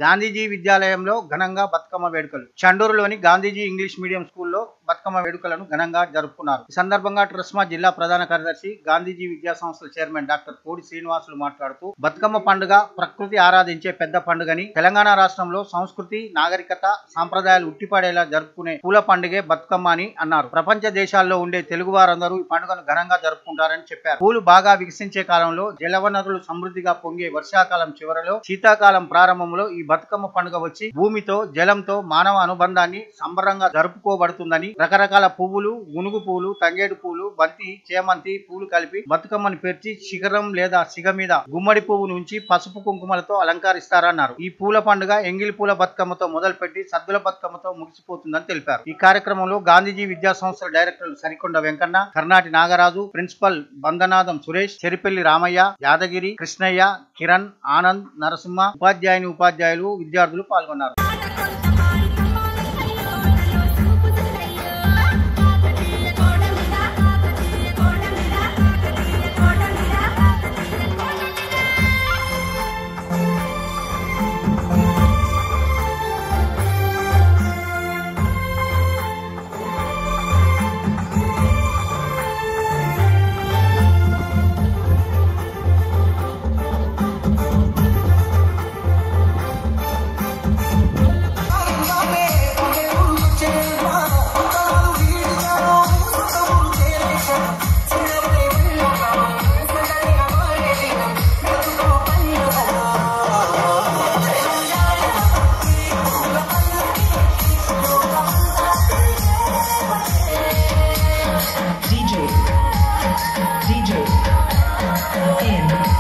గాంధీజీ విద్యాలయంలో ఘనంగా బతుకమ్మ వేడుకలు చండూరులోని Gandhiji English medium స్కూల్లో బతుకమ్మ వేడుకలను ఘనంగా జరుపుకున్నారు ఈ సందర్భంగా ట్రస్మా జిల్లా ప్రధాన కార్యదర్శి గాంధీజీ విద్యా సంస్థల చైర్మన్ డాక్టర్ కోడి శ్రీనివాసులు మాట్లాడుతూ బతుకమ్మ పండుగ ప్రకృతి ఆరాధించే పెద్ద పండుగని తెలంగాణ రాష్ట్రంలో సంస్కృతి నాగరికత సాంప్రదాయాలు ఉట్టిపడేలా జరుపుకునే పూల పండుగే బతుకమ్మ అని అన్నారు ప్రపంచ దేశాల్లో ఉండే తెలుగు వారందరూ ఈ పండుగను ఘనంగా జరుపుకుంటారని చెప్పారు పూలు బాగా వికసించే కాలంలో జలవనరులు సమృద్ధిగా పొంగే వర్షాకాలం చివరలో శీతాకాలం ప్రారంభంలో ఈ బతుకమ్మ పండుగ వచ్చి భూమితో జలంతో మానవ అనుబంధాన్ని సంబరంగా జరుపుకోబడుతుందని రకరకాల పువ్వులు గునుగు పూలు తంగేడు పూలు బంతి చేమంతి పూలు కలిపి బతుకమ్మని పేర్చి శిఖరం లేదా సిగ మీద గుమ్మడి పువ్వు నుంచి పసుపు కుంకుమలతో అలంకరిస్తారన్నారు ఈ పూల పండుగ ఎంగిలి పూల బతుకమ్మతో మొదలుపెట్టి సద్దుల బతుకమ్మతో ముగిసిపోతుందని తెలిపారు ఈ కార్యక్రమంలో గాంధీజీ విద్యా సంస్థల డైరెక్టర్లు సరికొండ వెంకన్న కర్ణాటి నాగరాజు ప్రిన్సిపల్ బందనాదం సురేష్ చెరిపెల్లి రామయ్య యాదగిరి కృష్ణయ్య కిరణ్ ఆనంద్ నరసింహ ఉపాధ్యాయుని ఉపాధ్యాయులు విద్యార్థులు పాల్గొన్నారు DJ. DJ. In.